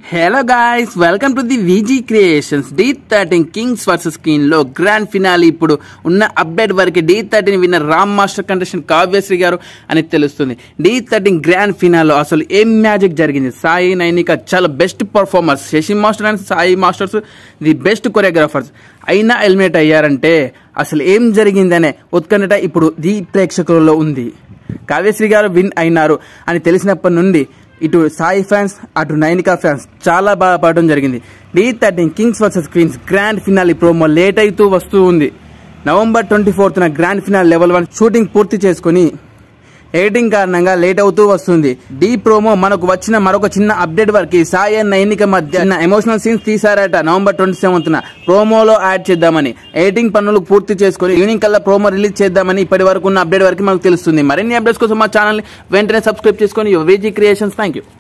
hello guys welcome to the Viji creations D thirteen kings versus queen లో grand finale ఇప్పుడు ఉన్న update వరకు D thirteen విన్న Ram master contestant Kavyasri గారు అని తెలుస్తుంది డి థర్టీన్ గ్రాండ్ ఫినాలో అసలు ఏం మ్యాజిక్ జరిగింది సాయి నైనిక చాలా best performers Shashi master and Sai masters the best choreographers అయినా ఎలిమినేట్ అయ్యారంటే అసలు ఏం జరిగిందనే ఉత్కంఠట ఇప్పుడు ది ప్రేక్షకులలో ఉంది కావ్యశ్రీ గారు విన్ అయినారు అని తెలిసినప్పటి నుండి ఇటు సాయి ఫ్యాన్స్ అటు నైనికా ఫ్యాన్స్ చాలా బాగా పడడం జరిగింది D thirteen kings versus queens grand finale promo late అవుతూ వస్తూ ఉంది నవంబర్ ట్వంటీ ఫోర్త్న grand finale level one shooting పూర్తి చేసుకుని ఎడిటింగ్ కారణంగా లేట్ అవుతూ వస్తుంది డీ ప్రోమో మనకు వచ్చిన మరొక చిన్న అప్డేట్ వరకు సాయి అండ్ నైనిక మధ్య ఎమోషనల్ సీన్స్ తీసారట నవంబర్ ట్వంటీ సెవెంత్ ప్రోమోలో యాడ్ చేద్దామని ఎడిటింగ్ పనులు పూర్తి చేసుకుని ఈవినింగ్ కల్లా ప్రోమో రిలీజ్ చేద్దామని ఇప్పటి వరకు ఉన్న అప్డేట్ వరకు మనకు తెలుస్తుంది మరిన్ని అప్డేట్స్ కోసం మా ఛానల్ వెంటనే సబ్స్క్రైబ్ చేసుకొని విజీ క్రియేషన్స్ థ్యాంక్ యూ